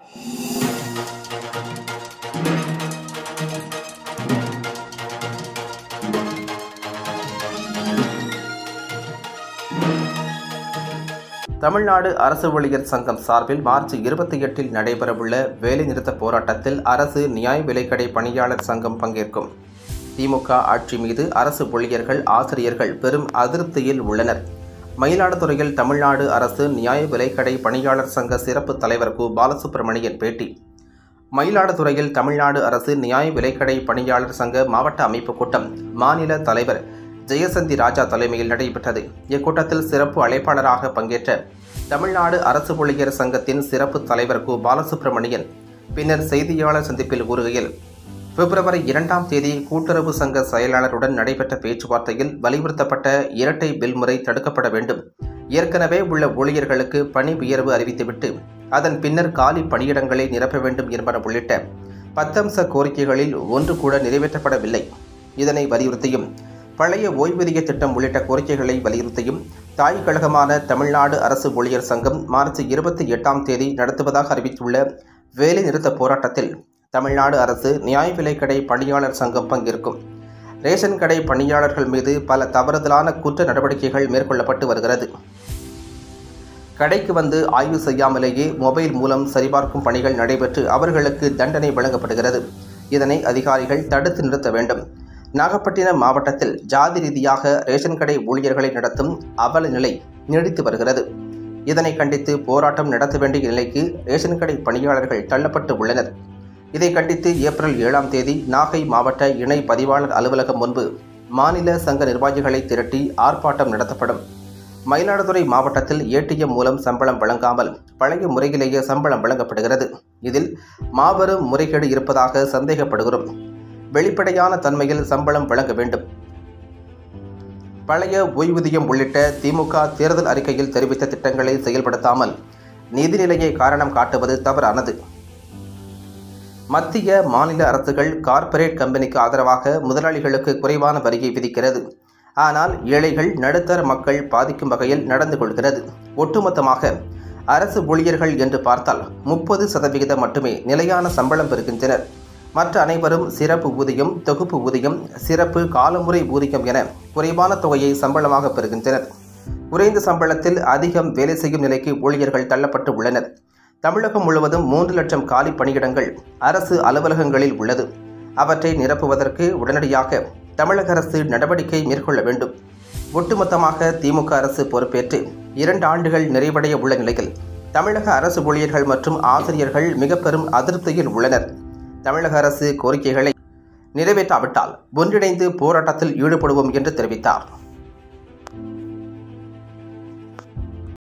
தமிழ்நாடு அரசு ஊழியர் சங்கம் சார்பில் மார்ச் இருபத்தி எட்டில் நடைபெறவுள்ள வேலைநிறுத்த போராட்டத்தில் அரசு நியாய விலைக்கடை பணியாளர் சங்கம் பங்கேற்கும் திமுக ஆட்சி மீது அரசு ஊழியர்கள் ஆசிரியர்கள் பெரும் அதிருப்தியில் உள்ளனர் மயிலாடுதுறையில் தமிழ்நாடு அரசு நியாய விலைக்கடை பணியாளர் சங்க சிறப்பு தலைவர் கு பாலசுப்ரமணியன் பேட்டி மயிலாடுதுறையில் தமிழ்நாடு அரசு நியாய விலைக்கடை பணியாளர் சங்க மாவட்ட அமைப்பு கூட்டம் மாநில தலைவர் ஜெயசந்தி ராஜா தலைமையில் நடைபெற்றது இக்கூட்டத்தில் சிறப்பு அழைப்பாளராக பங்கேற்ற தமிழ்நாடு அரசு ஊழியர் சங்கத்தின் சிறப்பு தலைவர் கு பாலசுப்ரமணியன் பின்னர் செய்தியாளர் சந்திப்பில் கூறுகையில் பிப்ரவரி இரண்டாம் தேதி கூட்டுறவு சங்க செயலாளருடன் நடைபெற்ற பேச்சுவார்த்தையில் வலியுறுத்தப்பட்ட இரட்டை பில் முறை தடுக்கப்பட வேண்டும் ஏற்கனவே உள்ள ஊழியர்களுக்கு பணி உயர்வு அறிவித்துவிட்டு அதன் பின்னர் காலி பணியிடங்களை நிரப்ப வேண்டும் என்பன உள்ளிட்ட பத்தம்ச கோரிக்கைகளில் ஒன்று கூட நிறைவேற்றப்படவில்லை இதனை வலியுறுத்தியும் பழைய ஓய்வூதிய திட்டம் உள்ளிட்ட கோரிக்கைகளை வலியுறுத்தியும் தாய் கழகமான தமிழ்நாடு அரசு ஊழியர் சங்கம் மார்ச் இருபத்தி எட்டாம் தேதி நடத்துவதாக அறிவித்துள்ள வேலை நிறுத்த போராட்டத்தில் தமிழ்நாடு அரசு நியாய விலைக்கடை பணியாளர் சங்கம் பங்கேற்கும் ரேஷன் கடை பணியாளர்கள் மீது பல தவறுதலான குற்ற நடவடிக்கைகள் மேற்கொள்ளப்பட்டு வருகிறது கடைக்கு வந்து ஆய்வு செய்யாமலேயே மொபைல் மூலம் சரிபார்க்கும் பணிகள் நடைபெற்று அவர்களுக்கு தண்டனை வழங்கப்படுகிறது இதனை அதிகாரிகள் தடுத்து நிறுத்த வேண்டும் நாகப்பட்டினம் மாவட்டத்தில் ஜாதி ரீதியாக ரேஷன் கடை ஊழியர்களை நடத்தும் அவல நிலை நீடித்து வருகிறது இதனை கண்டித்து போராட்டம் நடத்த வேண்டிய நிலைக்கு ரேஷன் கடை பணியாளர்கள் தள்ளப்பட்டு உள்ளனர் இதை கண்டித்து ஏப்ரல் ஏழாம் தேதி நாகை மாவட்ட இணை பதிவாளர் அலுவலகம் முன்பு மாநில சங்க நிர்வாகிகளை திரட்டி ஆர்ப்பாட்டம் நடத்தப்படும் மயிலாடுதுறை மாவட்டத்தில் ஏடிஎம் மூலம் சம்பளம் வழங்காமல் பழைய முறையிலேயே சம்பளம் வழங்கப்படுகிறது இதில் மாபெரும் முறைகேடு இருப்பதாக சந்தேகப்படுகிறோம் வெளிப்படையான தன்மையில் சம்பளம் வழங்க வேண்டும் பழைய ஓய்வூதியம் உள்ளிட்ட திமுக தேர்தல் அறிக்கையில் தெரிவித்த திட்டங்களை செயல்படுத்தாமல் நிதிநிலையை காரணம் காட்டுவது தவறானது மத்திய மாநில அரசுகள் கார்ப்பரேட் கம்பெனிக்கு ஆதரவாக முதலாளிகளுக்கு குறைவான வரியை விதிக்கிறது ஆனால் ஏழைகள் நடுத்தர மக்கள் பாதிக்கும் வகையில் நடந்து கொள்கிறது ஒட்டுமொத்தமாக அரசு ஊழியர்கள் என்று பார்த்தால் முப்பது சதவிகிதம் மட்டுமே நிலையான சம்பளம் பெறுகின்றனர் மற்ற அனைவரும் சிறப்பு ஊதியம் தொகுப்பு ஊதியம் சிறப்பு காலமுறை ஊதியம் என குறைவான தொகையை சம்பளமாக பெறுகின்றனர் குறைந்த சம்பளத்தில் அதிகம் வேலை செய்யும் நிலைக்கு ஊழியர்கள் தள்ளப்பட்டு உள்ளனர் தமிழகம் முழுவதும் மூன்று லட்சம் காலி பணியிடங்கள் அரசு அலுவலகங்களில் உள்ளது அவற்றை நிரப்புவதற்கு உடனடியாக தமிழக அரசு நடவடிக்கை மேற்கொள்ள வேண்டும் ஒட்டுமொத்தமாக திமுக அரசு பொறுப்பேற்று இரண்டு ஆண்டுகள் நிறைவடைய உள்ள நிலையில் தமிழக அரசு ஊழியர்கள் மற்றும் ஆசிரியர்கள் மிக பெரும் அதிருப்தியில் உள்ளனர் தமிழக அரசு கோரிக்கைகளை நிறைவேற்றாவிட்டால் ஒன்றிணைந்து போராட்டத்தில் ஈடுபடுவோம் என்று தெரிவித்தார்